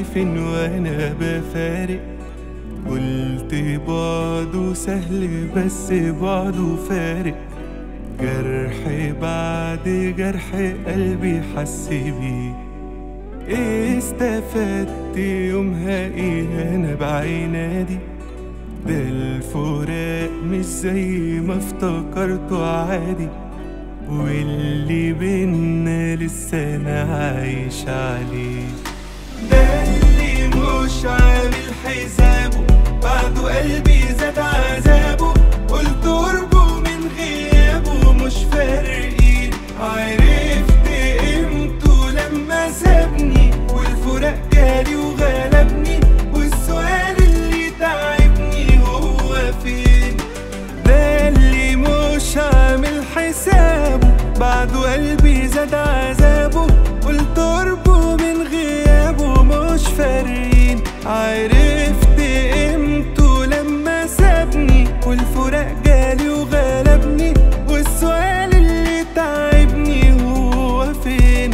فين وانا بفارق قلت بعده سهل بس بعده فارق جرح بعد جرح قلبي حس بيه إيه استفدت يومها ايه انا بعينادي ده الفراق مش زي ما افتكرته عادي واللي بينا لسه انا عايش عليه ده اللي مش عامل حسابه بعده قلبي زاد عذابه قلت قربه من غيابه مش فارقين عرفت قيمته لما سابني والفراق جالي وغلبني والسؤال اللي تعبني هو فين ده اللي مش عامل حسابه بعده قلبي زاد عذابه قلت قربه من غيابه مش فارقين عرفت قيمته لما سابني والفراق جالي وغلبني والسؤال اللي تعبني هو فين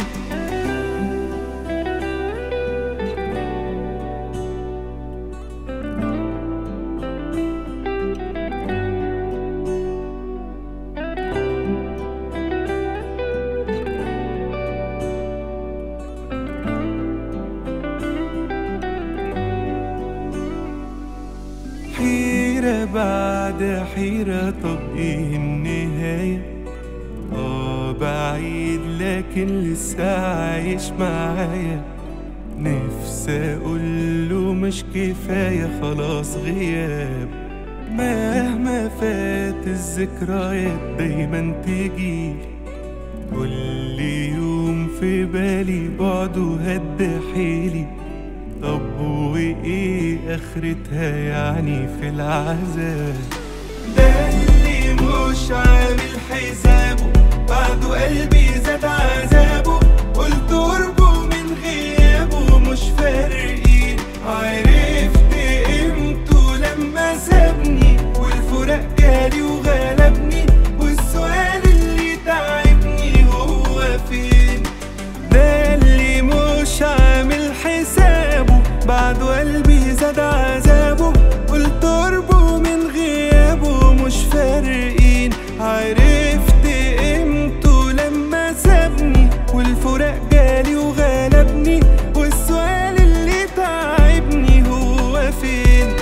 حيرة بعد حيرة طب ايه النهاية اه بعيد لكن لسه عايش معايا نفسي اقوله مش كفاية خلاص غياب مهما فات الذكريات دايما تجيلي كل يوم في بالي بعده هد حيلي طب وايه اخرتها يعني في العذاب ده اللي مش عامل حسابه بعده قلبي زاد عذابه قلت قربه من غيابه مش فارقين عرفت قيمته لما سابني والفراق جالي وغلبني والسؤال اللي تعبني هو فين ده اللي مش عامل حسابه بعده قلبي زاد عذابه قلت قربه من غيابه مش فارقين عرفت قيمته لما سابني والفراق جالي وغلبني والسؤال اللي تعبني هو فين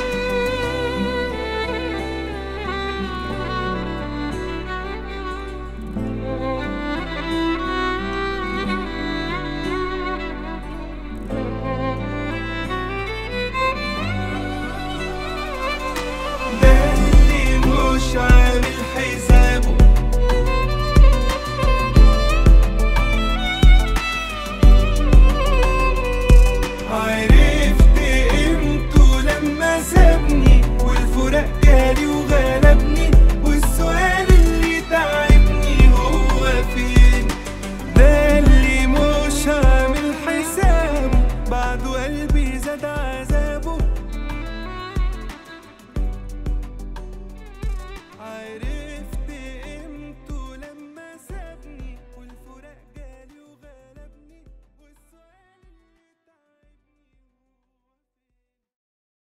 ده اللي مش عامل حسابه عرفت قيمته لما سابني والفراق جالي وغلبني والسؤال اللي تعبني هو فين ده اللي مش عامل حسابه بعده قلبي زاد عذابه عرفت